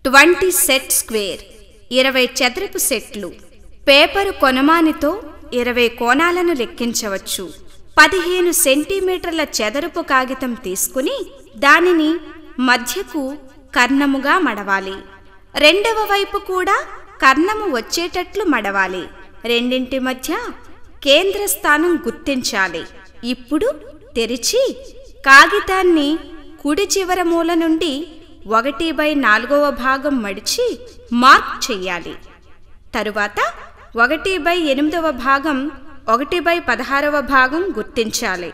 twenty set square ఇరవై చదరపు సెట్లు పేపరు కొనమానితో ఇరవై కోణాలను లెక్కించవచ్చు పదిహేను సెంటీమీటర్ల చదరపు కాగితం తీసుకుని దానిని మధ్యకు కర్ణముగా మడవాలి రెండవ వైపు కూడా కర్ణము వచ్చేటట్లు మడవాలి రెండింటి మధ్య కేంద్ర స్థానం గుర్తించాలి ఇప్పుడు తెరిచి కాగితాన్ని కుడి చివర మూల నుండి ఒకటి బై నాలుగవ భాగం మడిచి మార్క్ చెయ్యాలి తరువాత ఒకటి బై ఎనిమిదవ భాగం ఒకటి బై పదహారవ భాగం గుర్తించాలి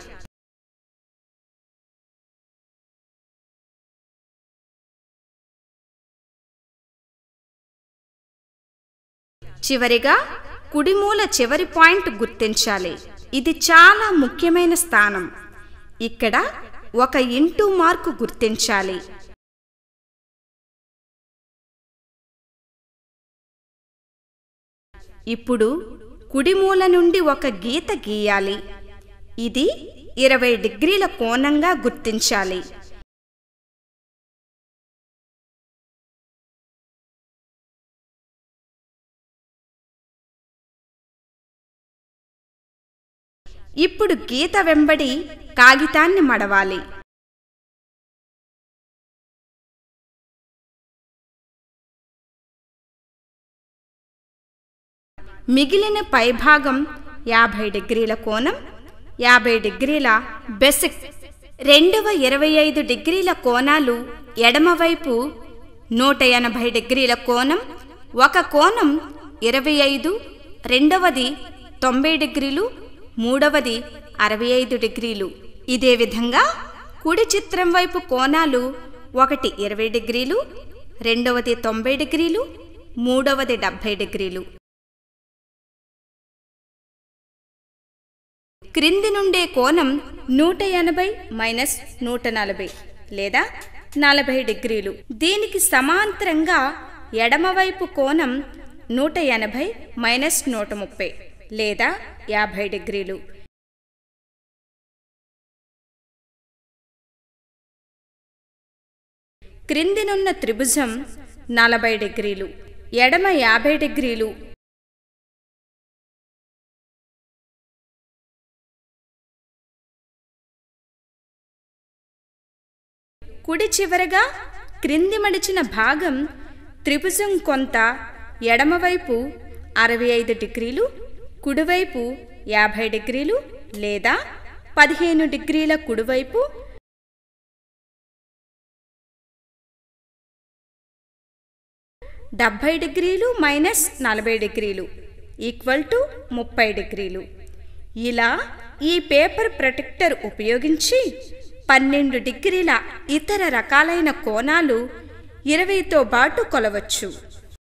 చివరిగా కుడిమూల చివరి పాయింట్ గుర్తించాలి ఇది చాలా ముఖ్యమైన స్థానం ఇక్కడ ఒక ఇంటూ మార్కు గుర్తించాలి ఇప్పుడు కుడిమూల నుండి ఒక గీత గీయాలి ఇది ఇరవై డిగ్రీల కోణంగా గుర్తించాలి ఇప్పుడు గీత వెంబడి కాగితాన్ని మడవాలి మిగిలిన పైభాగం యాభై డిగ్రీల కోణం యాభై డిగ్రీల బెసిక్ రెండవ ఇరవై ఐదు డిగ్రీల కోణాలు ఎడమవైపు నూట ఎనభై డిగ్రీల కోణం ఒక కోణం ఇరవై ఐదు రెండవది తొంభై డిగ్రీలు మూడవది అరవై ఐదు డిగ్రీలు ఇదే విధంగా కుడి చిత్రం వైపు కోణాలు ఒకటి ఇరవై డిగ్రీలు రెండవది తొంభై డిగ్రీలు మూడవది డెబ్భై డిగ్రీలు క్రింది నుండే కోణం నూట ఎనభై మైనస్ నూట నలభై లేదా నలభై డిగ్రీలు దీనికి సమాంతరంగా ఎడమవైపు కోణం నూట ఎనభై మైనస్ నూట ముప్పై లేదా యాభై డిగ్రీలు క్రిందినున్న త్రిభుజం నలభై డిగ్రీలు ఎడమ యాభై డిగ్రీలు కుడి చివరగా క్రింది మడిచిన భాగం త్రిభుజం కొంత ఎడమవైపు అరవై ఐదు డిగ్రీలు కుడివైపు యాభై డిగ్రీలు లేదా పదిహేను డిగ్రీల కుడివైపు డెబ్భై డిగ్రీలు మైనస్ నలభై డిగ్రీలు ఈక్వల్ టు ముప్పై డిగ్రీలు ఇలా ఈ పేపర్ ప్రొటెక్టర్ ఉపయోగించి పన్నెండు డిగ్రీల ఇతర రకాలైన కోణాలు ఇరవైతో బాటు కొలవచ్చు